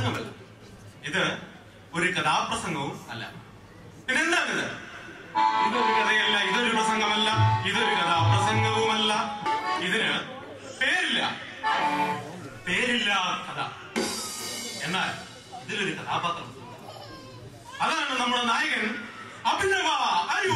പ്രസംഗമല്ല ഇത് ഒരു കഥാപ്രസംഗവും അല്ല പിന്നെന്താണിത് ഇതൊരു കഥയല്ല ഇതൊരു പ്രസംഗമല്ല ഇതൊരു കഥാപ്രസംഗവുമല്ല ഇതിന് പേരില്ല പേരില്ല കഥ എന്നാൽ ഇതിലൊരു കഥാപാത്രം അതാണ് നമ്മുടെ നായകൻ അഭിനവ അയ്യോ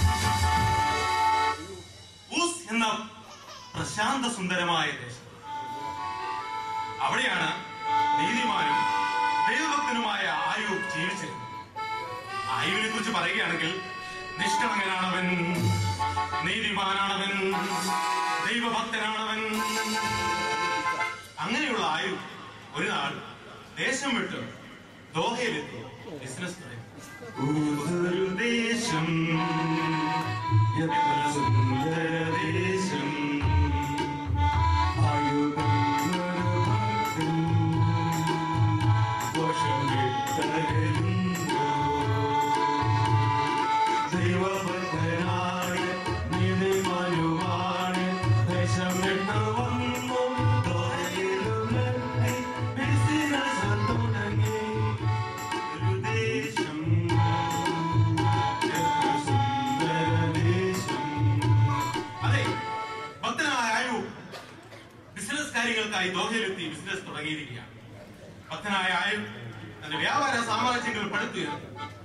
ഊസ് എന്ന പ്രശാന്ത സുന്ദരമായ ദേശം അവിടെയാണ് നീതിമാനും ദൈവഭക്തനുമായ ആയുബ് ജീവിച്ചിരുന്നത് ആയുവിനെ കുറിച്ച് പറയുകയാണെങ്കിൽ നിഷ്കളങ്കനാണവൻ നീതിമാനാണവൻ ദൈവഭക്തനാണവൻ അങ്ങനെയുള്ള ആയു ഒരു നാൾ ദേശം വിട്ട് ദോഹയിലെത്തി ബിസിനസ് തുടങ്ങി ഊതൊരു ദേശം എത്ര സുന്ദര ദേശം ദോഷം വിട്ടകലുന്നു ദൈവഭക്തനായ നീതിമാനുമാണ് ദേശം വിട്ടു വന്നു ദോരയിലുമെത്തി ബിസിനസ് തുടങ്ങി ഒരു ദേശം എത്ര സുന്ദര ദേശം അതെ ഭക്തനായ ആയു ബിസിനസ് കാര്യങ്ങൾക്കായി ദോഹയിലെത്തി ബിസിനസ് തുടങ്ങിയിരിക്കുകയാണ് ഭക്തനായ ആയു തന്റെ വ്യാപാര സാമ്രാജ്യങ്ങൾ പടുത്തുയർത്തി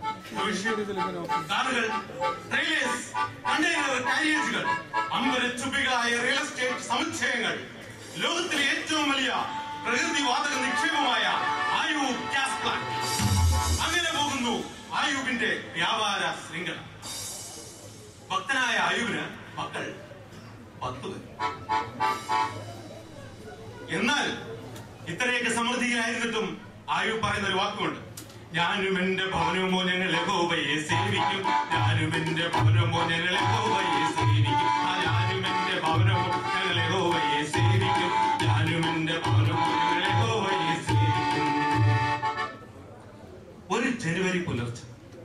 കാറുകൾ ട്രെയിലേഴ്സ് കണ്ടെയ്നർ കാരിയേജുകൾ അമ്പരച്ചുപ്പികളായ റിയൽ എസ്റ്റേറ്റ് സമുച്ചയങ്ങൾ ലോകത്തിലെ ഏറ്റവും വലിയ പ്രകൃതി വാതക നിക്ഷേപമായ ആയു ഗ്യാസ് പ്ലാന്റ് അങ്ങനെ പോകുന്നു ആയുബിന്റെ വ്യാപാര ശൃംഖല ഭക്തനായ ആയുബിന് മക്കൾ പത്ത് പേർ എന്നാൽ ഇത്രയൊക്കെ സമൃദ്ധിയിലായിരുന്നിട്ടും ആയു പറയുന്ന ഒരു വാക്കുണ്ട് ഞാനും എന്റെ ഭവനമോ ഞങ്ങൾ യഹോവയെ സേവിക്കും ഞാനും എന്റെ ഭവനമോ ഞങ്ങൾ യഹോവയെ സേവിക്കും ആ ഞാനും എന്റെ ഭവനമോ ഞങ്ങൾ യഹോവയെ സേവിക്കും ഞാനും എന്റെ ഭവനമോ ഞങ്ങൾ യഹോവയെ സേവിക്കും ഒരു ജനുവരി പുലർച്ചെ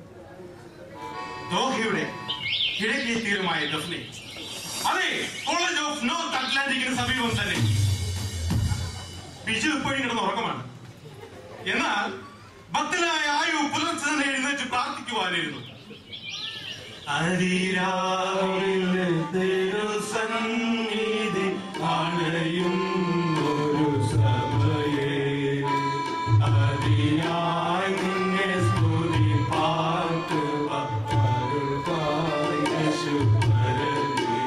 ദോഹയുടെ കിഴക്കേ തീരമായ ഡഫ്നെ അതെ കോളേജ് ഓഫ് നോർത്ത് അറ്റ്ലാന്റിക്കിന് സമീപം തന്നെ ബിജു ഇപ്പോഴും കിടന്ന് ഉറക്കമാണ് എന്നാൽ ഭക്തനായ ആയു പുലർച്ചെ തന്നെ എഴുന്നേറ്റ് പ്രാർത്ഥിക്കുവാനിരുന്നു അതിരാവിലെ തിരുസന്നിധി അണയും ഒരു സഭയെ അതിനായി നിന്നെ സ്തുതി പാട്ടുക അരുൾക്കായി യേശുവരവേ.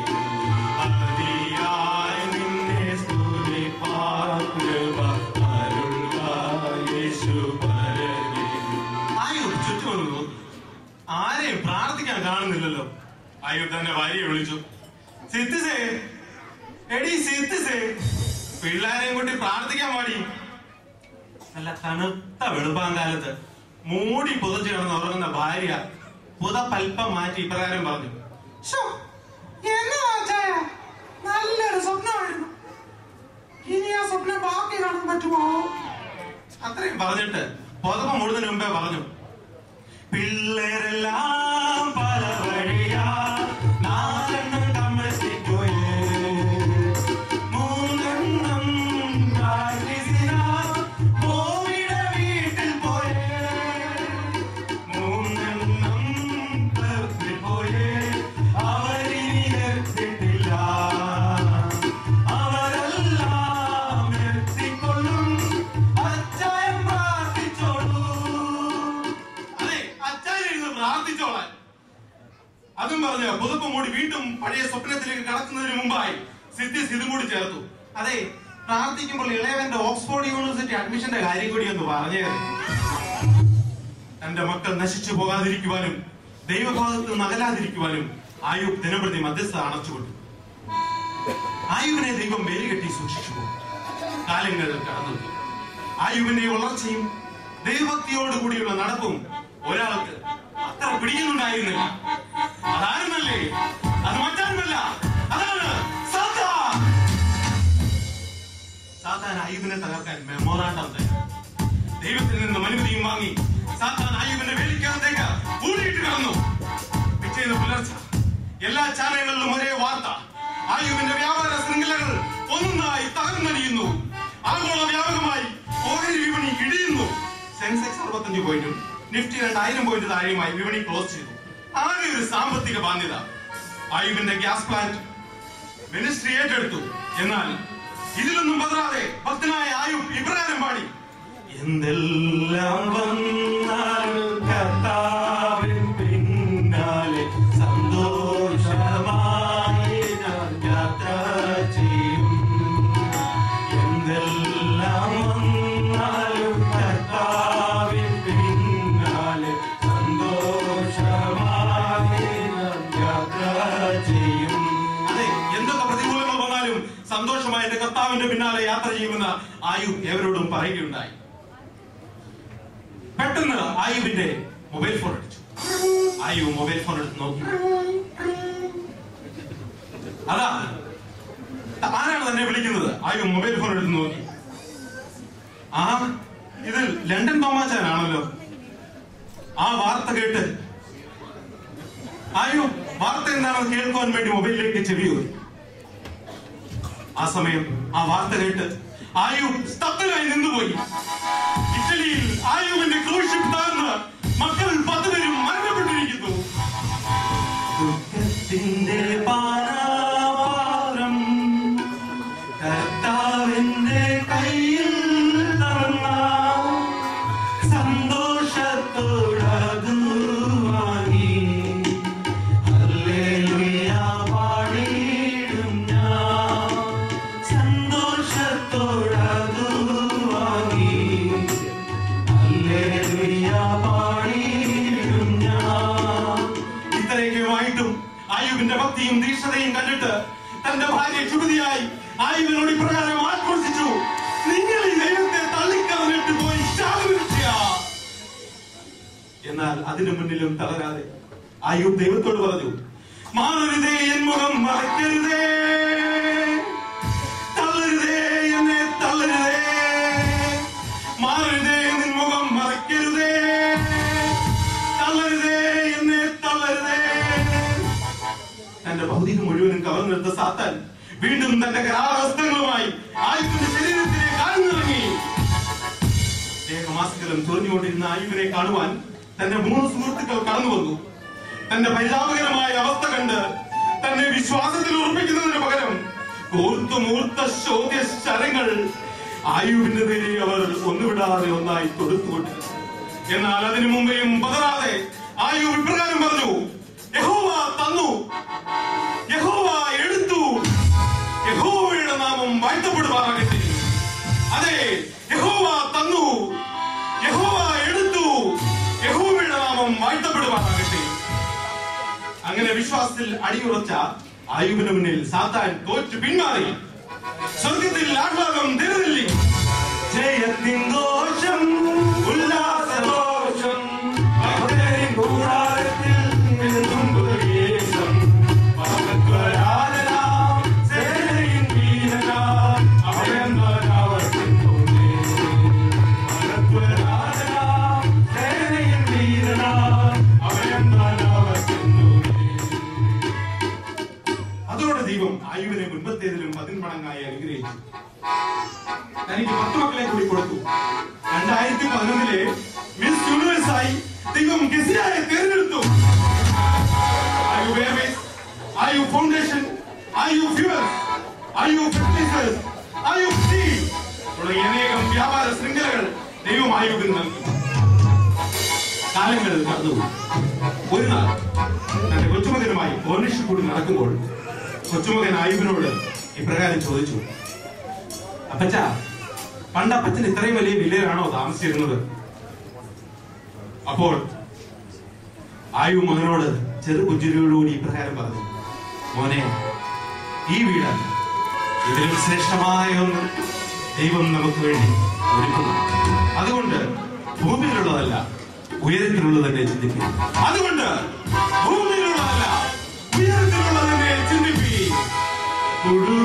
അതിയായി നിന്നെ സ്തുതി പാട്ടുക അരുൾക്കായി യേശുവരവേ. ആയുർ ചുറ്റും നോക്കി ആരെയും പ്രാർത്ഥിക്കാൻ കാണുന്നില്ലല്ലോ അയ്യൂബ് തന്നെ ഭാര്യയെ വിളിച്ചു സിത്തിസേ എടി സിത്തിസേ പിള്ളേരെയും കൂട്ടി പ്രാർത്ഥിക്കാൻ പാടി നല്ല തണുത്ത വെളുപ്പാങ്കാലത്ത് മൂടി പുതച്ചു കിടന്ന് ഉറങ്ങുന്ന ഭാര്യ പുതപ്പൽപ്പം മാറ്റി ഇപ്രകാരം പറഞ്ഞു ശ്ശോ, എന്നതാ അച്ചായ? നല്ലൊരു സ്വപ്നമായിരുന്നു ഇനി ആ സ്വപ്നം ബാക്കി കാണാൻ പറ്റുമോ അത്രയും പറഞ്ഞിട്ട് പുതപ്പ് മൂടുന്നതിന് മുമ്പേ പറഞ്ഞു പിള്ളേരെല്ലാം പല വഴിയാ നാലെണ്ണം താമസിക്കുകയേ മൂന്നെണ്ണം പ്രാക്ടീസിനാ മോമിയുടെ വീട്ടിൽ പോയേ മൂന്നെണ്ണം ക്ലബിൽ പോയേ അവരിനി നിർത്തിട്ടില്ല അവരെല്ലാം എത്തിക്കൊള്ളും അച്ചായം പ്രാർത്ഥിച്ചോളൂ അതെ അച്ചായം ഇരുന്ന് പ്രാർത്ഥിച്ചോളാൻ അതും പറഞ്ഞ് പുതുപ്പ് മൂടി വീണ്ടും പഴയ സ്വപ്നത്തിലേക്ക് കടക്കുന്നതിന് മുമ്പായി സിദ്ധിസ് ഇതും കൂടി ചേർത്തു അതെ പ്രാർത്ഥിക്കുമ്പോൾ ഇളയവന്റെ ഓക്സ്ഫോർഡ് യൂണിവേഴ്സിറ്റി അഡ്മിഷന്റെ കാര്യം കൂടി ഒന്ന് പറഞ്ഞേ തന്റെ മക്കൾ നശിച്ചു പോകാതിരിക്കുവാനും ദൈവഭാഗത്ത് നിന്ന് അകലാതിരിക്കുവാനും ആയുബ് ദിനപ്രതി മധ്യസ്ഥ അണച്ചുകൊണ്ടു ആയുബിനെ ദൈവം വേലികെട്ടി സൂക്ഷിച്ചു പോകും കാലങ്ങൾ കടന്നു ആയുബിന്റെ വളർച്ചയും ദൈവഭക്തിയോടുകൂടിയുള്ള നടപ്പും ഒരാൾക്ക് അത്ര പിടിക്കുന്നുണ്ടായിരുന്നില്ല അതായിരുന്നല്ലേ അത് മറ്റാരുമല്ല അതാണ് സാത്താൻ സാത്താൻ ആയുബിനെ തകർക്കാൻ മെമ്മോറാണ്ടം തയ്യാർ ദൈവത്തിൽ നിന്നും അനുമതിയും വാങ്ങി സാത്താൻ ആയുബിന്റെ വേലിക്കകത്തേക്ക് ഊടിയിട്ട് കടന്നു പിറ്റേന്ന് പുലർച്ച എല്ലാ ചാനലുകളിലും ഒരേ വാർത്ത ആയുബിന്റെ വ്യാപാര ശൃംഖലകൾ ഒന്നായി തകർന്നടിയുന്നു ആഗോള വ്യാപകമായി ഓഹരി വിപണി ഇടിയുന്നു അറുപത്തഞ്ച് പോയിന്റും നിഫ്റ്റി രണ്ടായിരം പോയിന്റ് താഴെയുമായി വിപണി ക്ലോസ് ചെയ്തു ആകെ ഒരു സാമ്പത്തിക ബാധ്യത ആയുവിന്റെ ഗ്യാസ് പ്ലാന്റ് മിനിസ്ട്രി ഏറ്റെടുത്തു എന്നാൽ ഇതിലൊന്നും പതറാതെ ഭക്തനായ ആയുബ് ഇപ്രകാരം പാടി എന്തെല്ലാം വന്നാലും കർത്താവിൻ പിന്നാലെ സന്തോഷമായി ഞാൻ യാത്ര ചെയ്യും എന്തെല്ലാം വന്നാലും കർത്താവിൻ പിന്നാലെ സന്തോഷമായി ഞാൻ യാത്ര ചെയ്യും അതെ എന്തൊക്കെ പ്രതികൂലങ്ങൾ വന്നാലും സന്തോഷമായി എന്റെ കർത്താവിന്റെ പിന്നാലെ യാത്ര ചെയ്യുമെന്ന് ആയു ഏവരോടും പറയുകയുണ്ടായി പെട്ടെന്ന് ആയുവിന്റെ മൊബൈൽ ഫോൺ അടിച്ചു ആയു മൊബൈൽ ഫോൺ എടുത്ത് നോക്കി അതാ ആരാണ് തന്നെ വിളിക്കുന്നത് ആയു മൊബൈൽ ഫോൺ എടുത്ത് നോക്കി ആ ഇത് ലണ്ടൻ തോമാച്ചാനാണല്ലോ ആ വാർത്ത കേട്ട് ആയു വാർത്ത എന്താണെന്ന് കേൾക്കുവാൻ വേണ്ടി മൊബൈലിലേക്ക് ചെവി ഊരി. ആ സമയം ആ വാർത്ത കേട്ട് ആയു സ്തബ്ധനായി നിന്നുപോയി ഇറ്റലിയിൽ ആയുവിന്റെ ക്രൂസ് ഷിപ്പ് താഴ്ന്ന് മക്കൾ പത്തുപേരും മരണപ്പെട്ടിരിക്കുന്നു ദുഃഖത്തിന്റെ പാനാപാത്രം കർത്താവിന്റെ കയ്യിൽ തന്ന സന്തോഷത്തോടതു വാങ്ങി ഹല്ലേലൂയ പാടിയിടും ഞാൻ സന്തോഷത്തോടതു വാങ്ങി ഹല്ലേലൂയ പാടിയിടും ഞാൻ ഇത്രയൊക്കെയുമായിട്ടും ആയുവിന്റെ ഭക്തിയും തീക്ഷണതയും കണ്ടിട്ട് തന്റെ ഭാര്യ ചുരുതിയായി ആയുവിനോട് ഇപ്രകാരം ആക്രോശിച്ചു നിങ്ങൾ ഈ ദൈവത്തെ തള്ളിക്കളഞ്ഞിട്ട് പോയി ചാകുവിരിക്കുക എന്നാൽ അതിനു മുന്നിലും തളരാതെ ആയുബ് ദൈവത്തോട് പറഞ്ഞു മാറരുതേ എൻ മുഖം മറക്കരുതേ തള്ളരുതേ എന്നെ തള്ളരുതേ മാറരുതേ നിൻ മുഖം മറക്കരുതേ തള്ളരുതേ എന്നെ തള്ളരുതേ തന്റെ ഭൗതികം മുഴുവനും കവർന്നെടുത്ത സാത്താൻ വീണ്ടും തന്റെ കരാവസ്ത്രങ്ങളുമായി ആയുവിന്റെ ശരീരത്തിലെ കാഴ്ന്നിറങ്ങി ദേഹമാസകലം ചൊറിഞ്ഞുകൊണ്ടിരുന്ന ആയുവിനെ കാണുവാൻ തന്റെ മൂന്ന് സുഹൃത്തുക്കൾ കടന്നു വന്നു തന്റെ പരിതാപകരമായ അവസ്ഥ കണ്ട് തന്നെ വിശ്വാസത്തിൽ ഉറപ്പിക്കുന്നതിന് പകരം കോർത്തു മൂർത്ത ചോദ്യ ശരങ്ങൾ ആയുവിന്റെ നേരെ അവർ ഒന്നുവിടാതെ ഒന്നായി തൊടുത്തുകൊണ്ടിരുന്നു എന്നാൽ അതിനു മുമ്പേയും പതറാതെ ആയു ഇപ്രകാരം പറഞ്ഞു യഹോവ തന്നു യഹോവ എടുത്തു യഹോവയുടെ നാമം വാഴ്ത്തപ്പെടുവാനാകട്ടെ അതെ യഹോവ തന്നു യഹോവ എടുത്തു യഹോവയുടെ നാമം വാഴ്ത്തപ്പെടുവാനാകട്ടെ അങ്ങനെ വിശ്വാസത്തിൽ അടിയുറച്ച ആയുവിന് മുന്നിൽ സാത്താൻ തോറ്റു പിന്മാറി സ്വർഗത്തിൽ ആഹ്ലാദം തിരുനെല്ലി ജയത്തിൻ ദോഷം ഉല്ലാസദോഷം ഭക്തരിൻ കൂടാരത്തിൽ എന്നും യേശം ഭഗവത്വരാധന സേനയിൻ വീരന അഭയം വരാവർത്തിന്നോനേ ഭഗവത്വരാധന സേനയിൻ വീരന അഭയം വരാവർത്തിന്നോനേ അതോടെ ദൈവം ആയുവിനെ മുൻപത്തേതിലും പതിന്മടങ്ങായി അനുഗ്രഹിച്ചു തനിക്ക് പത്ത് മക്കളെ കൂടി കൊടുത്തു രണ്ടായിരത്തി പതിനൊന്നിലെ മിസ് യൂണിവേഴ്സായി ദൈവം ഗസിയായെ തിരഞ്ഞെടുത്തു ആയു എയർവേസ് ആയു ഫൗണ്ടേഷൻ ആയു ഫ്യൂവൽസ് ആയു ഫെർട്ടിലൈസേഴ്സ് ആയു സ്റ്റീൽ തുടങ്ങിയ അനേകം വ്യാപാര ശൃംഖലകൾ ദൈവം ആയുവിന് നൽകി കാലങ്ങൾ കടന്നു ഒരു നാൾ തന്റെ കൊച്ചുമകനുമായി ഓർണിഷ് കൂടി നടക്കുമ്പോൾ കൊച്ചുമകൻ ആയുബിനോട് ഇപ്രകാരം ചോദിച്ചു അപ്പച്ച പണ്ട് അപ്പച്ചൻ ഇത്രയും വലിയ വില്ലയിലാണോ താമസിച്ചിരുന്നത് അപ്പോൾ ആയു മകനോട് ചെറു പുഞ്ചിരിയോടുകൂടി ഇപ്രകാരം പറഞ്ഞു മോനെ ഈ വീടല്ല ഇതിലും ശ്രേഷ്ഠമായ ഒന്ന് ദൈവം നമുക്ക് വേണ്ടി ഒരുക്കുന്നു അതുകൊണ്ട് ഭൂമിയിലുള്ളതല്ല ഉയരത്തിലുള്ളത് തന്നെ ചിന്തിക്കുക അതുകൊണ്ട് ഭൂമിയിലുള്ളതല്ല ഉയരത്തിലുള്ളത് തന്നെ ചിന്തിക്കുക